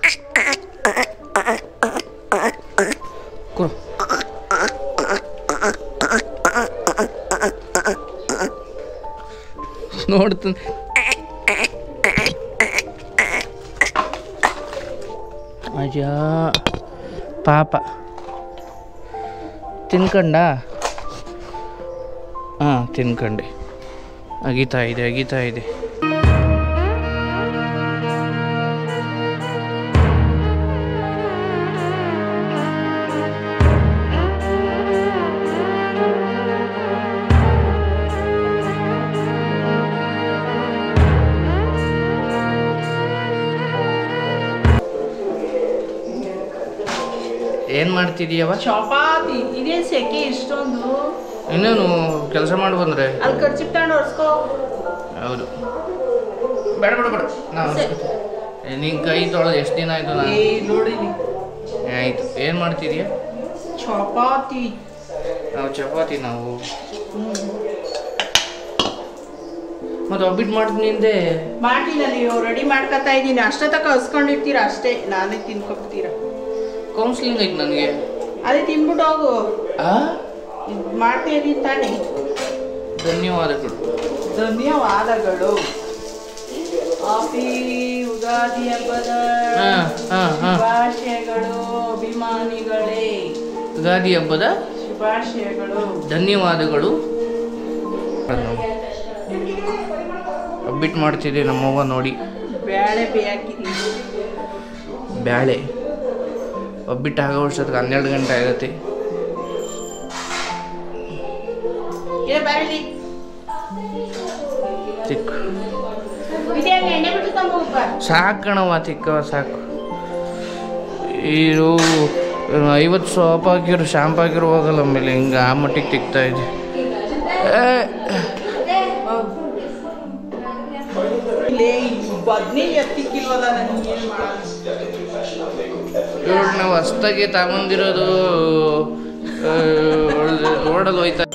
ಕೂರು ನೋಡ್ತೀನಿ ಅಯ್ಯ ಪಾಪ ತಿನ್ಕಂಡ ಹಾಂ ತಿನ್ಕಂಡೆ ಅಗಿತಾ ಇದೆ ಅಗಿತಾ ಇದೆ ಏನು ಮಾಡ್ತಿದೀಯವ ಚಪಾತಿ ಇದೇ ಸೆಕೆ ಇಷ್ಟೊಂದು ಇನ್ನೇನು ಕೆಲಸ ಮಾಡಿ ಬಂದ್ರೆ ಅಲ್ಲಿ ಖರ್ಚು ತಗೊಂಡು ಒರ್ಸ್ಕೋ ಹೌದು ಬೇಡ ಬೇಡ ಬೇಡ ನಾವು ನಿಂಗೆ ಕೈ ತೊಳೆದು ಎಷ್ಟು ದಿನ ಆಯಿತು ನಾನು ಏ ನೋಡಿ ಆಯಿತು ಏನು ಮಾಡ್ತಿದೀಯ ಚಪಾತಿ ನಾವು ಚಪಾತಿ ನಾವು ಮತ್ತು ಒಬ್ಬಿಟ್ಟು ಮಾಡ್ತೀನಿ ಹಿಂದೆ ಮಾಡ್ಲಿಲ್ಲ ನೀವು ರೆಡಿ ಮಾಡ್ಕೊತಾ ಇದ್ದೀನಿ ಅಷ್ಟೇ ತಕ ಹಸ್ಕೊಂಡಿರ್ತೀರ ಅಷ್ಟೇ ನಾನೇ ತಿನ್ಕೊಬಿಡ್ತೀರ ಕೌನ್ಸಿಲಿಂಗ್ ಐತೆ ನನಗೆ ಅದೇ ತಿನ್ಬಿಟ್ಟು ಹೋಗು ಆ ಇದ್ ಮಾಡ್ತಾ ಇದೀನಿ ತಾನೇ ಧನ್ಯವಾದಗಳು ಧನ್ಯವಾದಗಳು ಹಾಪಿ ಯುಗಾದಿ ಹಬ್ಬದ ಹಾಂ ಹಾಂ ಹಾಂ ಶುಭಾಶಯಗಳು ಅಭಿಮಾನಿಗಳೇ ಯುಗಾದಿ ಹಬ್ಬದ ಶುಭಾಶಯಗಳು ಧನ್ಯವಾದಗಳು ಒಬ್ಬಿಟ್ಟು ಮಾಡ್ತಿದ್ದೆ ನಮ್ಮವ್ವ ನೋಡಿ ಬೇಳೆ ಬೇಯಾಕಿದ್ದೀನಿ ಬ್ಯಾಳೆ ಒಬ್ಬಿಟ್ಟು ಆಗೋ ವರ್ಷಕ್ಕೆ ಹನ್ನೆರಡು ಗಂಟೆ ಆಗುತ್ತೆ ಏ ಬರಲಿ ಚಿಕ್ಕ ಇದೇನು ಎಣ್ಣೆ ಬಿಟ್ಟು ತಗೊಂಬ ಸಾಕಣವ ಚಿಕ್ಕವ ಸಾಕು ಇದು ಐವತ್ತು ಸೋಪ್ ಹಾಕಿರೋ ಶಾಂಪು ಹಾಕಿರೋ ಹೋಗಲ್ಲ ಆಮೇಲೆ ಹಿಂಗೆ ಆ ಮಟ್ಟಿಗೆ ತಿಕ್ತಾ ಇದೆ ಇಲ್ಲೇ ಬದ್ನಿ ಎತ್ತಿಕ್ಕಿಲ್ವಲ್ಲ ನನಗೆ ಏನು ಮಾಡೋದು ಇವಾಗ ನಾವು ಹೊಸ್ದಾಗಿ ತಗೊಂಡಿರೋದು ರೋಡಲ್ಲಿ ಹೋಯ್ತಾ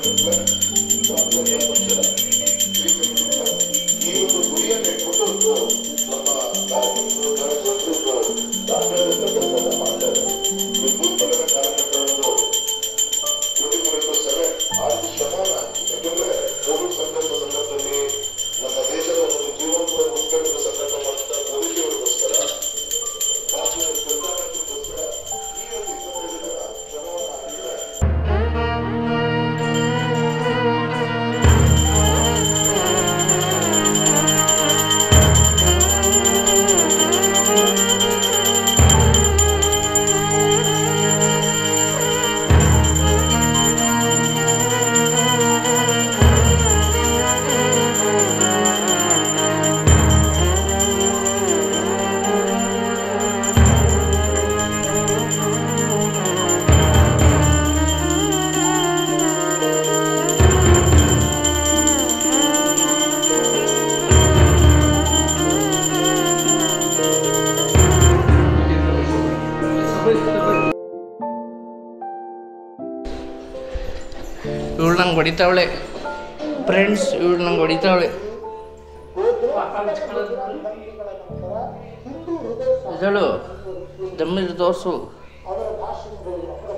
ಇವಳು ನಂಗೆ ಹೊಡಿತಾವಳೆ ಫ್ರೆಂಡ್ಸ್ ಇವಳು ನಂಗೆ ಹೊಡಿತಾವಳೆ ಇದಳು ದಮ್ಮಿದು ತೋರಿಸು